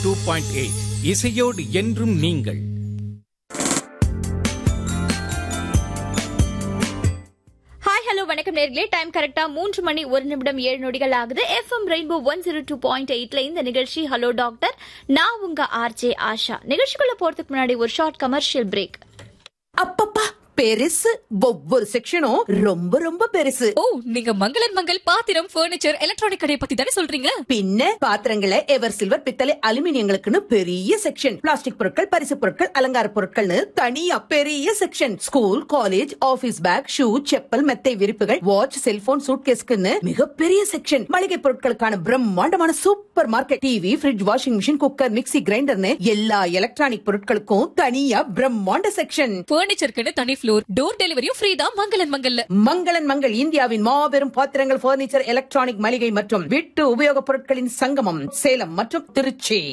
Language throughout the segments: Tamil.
டூ பாயிண்ட் எயிட் இசையோடு என்றும் நீங்கள் ஹாய் ஹலோ வணக்கம் நேர்களே டைம் கரெக்டா மூன்று மணி ஒரு நிமிடம் ஏழு நொடிகள் ஆகுது FM rainbow one zero two point எயிட்ல இந்த நிகழ்ச்சி ஹலோ டாக்டர் நான் உங்க ஆர்ஜே ஆஷா நிகழ்ச்சிக்குள்ள போறதுக்கு முன்னாடி ஒரு ஷார்ட் கமர்ஷியல் பிரேக் அப்பப்பா பெருசு ஒவ்வொரு செக்ஷனும் ரொம்ப ரொம்ப பெருசு ஓ நீங்க மங்களன் மங்கள் பாத்திரம் பர்னிச்சர் எலக்ட்ரானிக் கடையை பத்தி தானே சொல்றீங்க பின்ன பாத்திரங்களை எவர் சில்வர் பித்தளை அலுமினியங்களுக்குன்னு பெரிய செக்ஷன் பிளாஸ்டிக் பொருட்கள் பரிசு பொருட்கள் அலங்கார பொருட்கள்னு தனியா பெரிய section school college office bag shoe chappal மெத்தை விரிப்புகள் வாட்ச் செல்போன் சூட்கேஸ்க்குன்னு மிகப்பெரிய செக்ஷன் மளிகை பொருட்களுக்கான பிரம்மாண்டமான super market TV fridge washing machine cooker mixie கிரைண்டர்னு எல்லா எலக்ட்ரானிக் பொருட்களுக்கும் தனியா பிரம்மாண்ட செக்ஷன் பர்னிச்சருக்குன்னு தனி ஃப்ளோர் டோர் டெலிவரியும் ஃப்ரீ தான் மங்களன் மங்கல்ல மங்களன் மங்கள் இந்தியாவின் மாபெரும் பாத்திரங்கள் பர்னிச்சர் எலக்ட்ரானிக் மளிகை மற்றும் வீட்டு உபயோகப் பொருட்களின் சங்கமம் சேலம் மற்றும் Trichy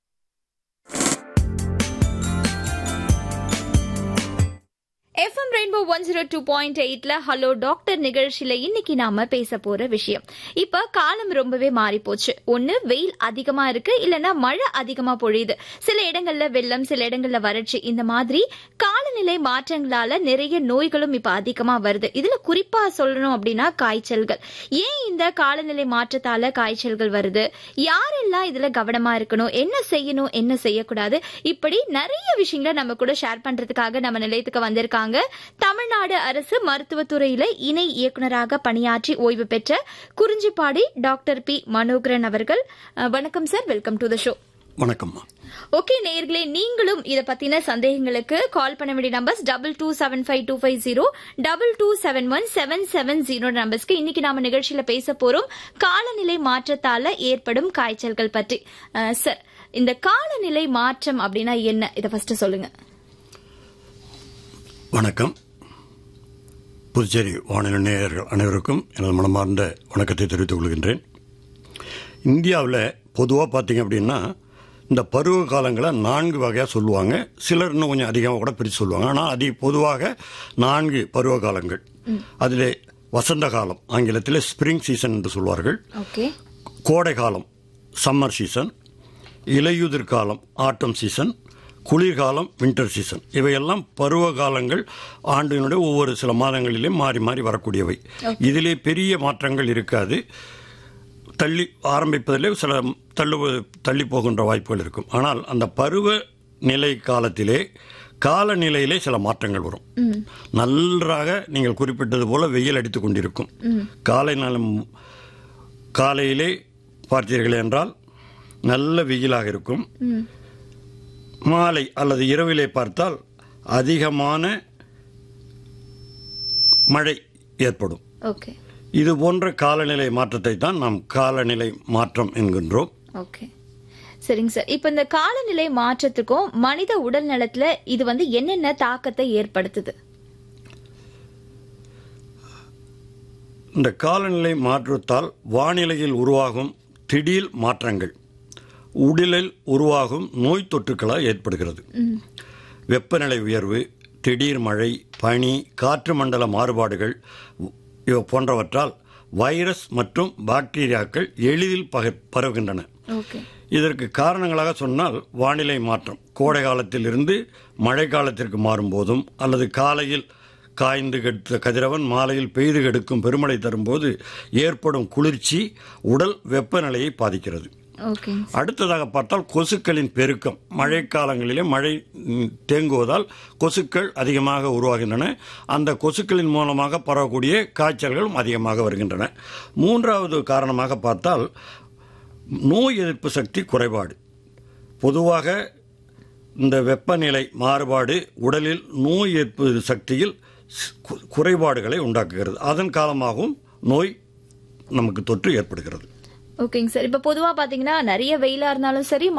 FM rainbow one zero two point எயிட்ல ஹலோ டாக்டர் நிகழ்ச்சியில இன்னைக்கு நாம பேச போற விஷயம் இப்ப காலம் ரொம்பவே மாறி போச்சு ஒண்ணு வெயில் அதிகமா இருக்கு இல்லனா மழை அதிகமா பொழியுது சில இடங்கள்ல வெள்ளம் சில இடங்கள்ல வறட்சி இந்த மாதிரி காலநிலை மாற்றங்களால நிறைய நோய்களும் இப்ப அதிகமா வருது இதுல குறிப்பா சொல்லணும் அப்படின்னா காய்ச்சல்கள் ஏன் இந்த காலநிலை மாற்றத்தால காய்ச்சல்கள் வருது யாரெல்லாம் இதுல கவனமா இருக்கணும் என்ன செய்யணும் என்ன செய்யக்கூடாது இப்படி நிறைய விஷயங்களை நம்ம கூட ஷேர் பண்றதுக்காக நம்ம நிலையத்துக்கு வந்திருக்காங்க தமிழ்நாடு அரசு மருத்துவத்துறையில இணை இயக்குனராக பணியாற்றி ஓய்வு பெற்ற குறிஞ்சிப்பாடி டாக்டர் பி மனோகரன் அவர்கள் அஹ், வணக்கம் sir welcome to the show வணக்கம்மா ஓகே நேயர்களே நீங்களும் இத பத்தின சந்தேகங்களுக்கு கால் பண்ண வேண்டிய numbers double two seven five two five zero double two seven one seven seven zero நம்பர்ஸ்க்கு இன்னைக்கு நாம நிகழ்ச்சியில பேச போறோம் காலநிலை மாற்றத்தால ஏற்படும் காய்ச்சல்கள் பற்றி அஹ், சார் இந்த காலநிலை மாற்றம் அப்படின்னா என்ன இத ஃபர்ஸ்ட் சொல்லுங்க வணக்கம் புதுச்சேரி வானிலை நேயர்கள் அனைவருக்கும் எனது மனமார்ந்த வணக்கத்தை தெரிவித்துக் கொள்கின்றேன் இந்தியாவில் பொதுவாக பார்த்தீங்க அப்படின்னா இந்த பருவ காலங்களை நான்கு வகையாக சொல்லுவாங்க சிலர் இன்னும் கொஞ்சம் அதிகமாக கூட பிரித்து சொல்லுவாங்க ஆனால் அதி பொதுவாக நான்கு பருவ காலங்கள் அதிலே வசந்த காலம் ஆங்கிலத்தில் ஸ்ப்ரிங் சீசன் என்று சொல்வார்கள் ஓகே கோடை காலம் சம்மர் சீசன் இலையுதிர் காலம் ஆட்டம் சீசன் குளிர்காலம் வின்டர் சீசன் இவையெல்லாம் பருவ காலங்கள் ஆண்டினுடைய ஒவ்வொரு சில மாதங்களிலே மாறி மாறி வரக்கூடியவை இதிலே பெரிய மாற்றங்கள் இருக்காது தள்ளி ஆரம்பிப்பதிலே சில தள்ளு தள்ளி போகின்ற வாய்ப்புகள் இருக்கும் ஆனால் அந்த பருவ நிலை காலத்திலே காலநிலையிலே சில மாற்றங்கள் வரும் நன்றாக நீங்கள் குறிப்பிட்டது போல வெயில் அடித்துக் கொண்டிருக்கும் காலை நாளும் காலையிலே பார்த்தீர்கள் என்றால் நல்ல வெயிலாக இருக்கும் மாலை அல்லது இரவிலே பார்த்தால் அதிகமான மழை ஏற்படும் ஓகே இது போன்ற காலநிலை மாற்றத்தை தான் நாம் காலநிலை மாற்றம் என்கின்றோம் ஓகே சரிங்க சார் இப்ப இந்த காலநிலை மாற்றத்துக்கும் மனித உடல் நலத்துல இது வந்து என்னென்ன தாக்கத்தை ஏற்படுத்துது இந்த காலநிலை மாற்றத்தால் வானிலையில் உருவாகும் திடீர் மாற்றங்கள் உடலில் உருவாகும் நோய் தொற்றுக்களால் ஏற்படுகிறது வெப்பநிலை உயர்வு திடீர் மழை பனி காற்று மண்டல மாறுபாடுகள் இவ போன்றவற்றால் வைரஸ் மற்றும் பாக்டீரியாக்கள் எளிதில் பக பரவுகின்றன ஓகே இதற்கு காரணங்களாக சொன்னால் வானிலை மாற்றம் கோடை காலத்தில் இருந்து மழை காலத்திற்கு மாறும்போதும் அல்லது காலையில் காய்ந்து கெடுத்த கதிரவன் மாலையில் பெய்து கெடுக்கும் பெருமழை தரும்போது ஏற்படும் குளிர்ச்சி உடல் வெப்பநிலையை பாதிக்கிறது ஓகே அடுத்ததாக பார்த்தால் கொசுக்களின் பெருக்கம் மழை காலங்களிலே மழை ம், தேங்குவதால் கொசுக்கள் அதிகமாக உருவாகின்றன அந்த கொசுக்களின் மூலமாக பரவக்கூடிய காய்ச்சல்களும் அதிகமாக வருகின்றன மூன்றாவது காரணமாக பார்த்தால் நோய் எதிர்ப்பு சக்தி குறைபாடு பொதுவாக இந்த வெப்பநிலை மாறுபாடு உடலில் நோய் எதிர்ப்பு சக்தியில் ஸ்- கு- குறைபாடுகளை உண்டாக்குகிறது அதன் காலமாகவும் நோய் நமக்கு தொற்று ஏற்படுகிறது ஓகேங்க சார் இப்ப பொதுவா பாத்தீங்கன்னா நிறைய வெயிலா இருந்தாலும் சரி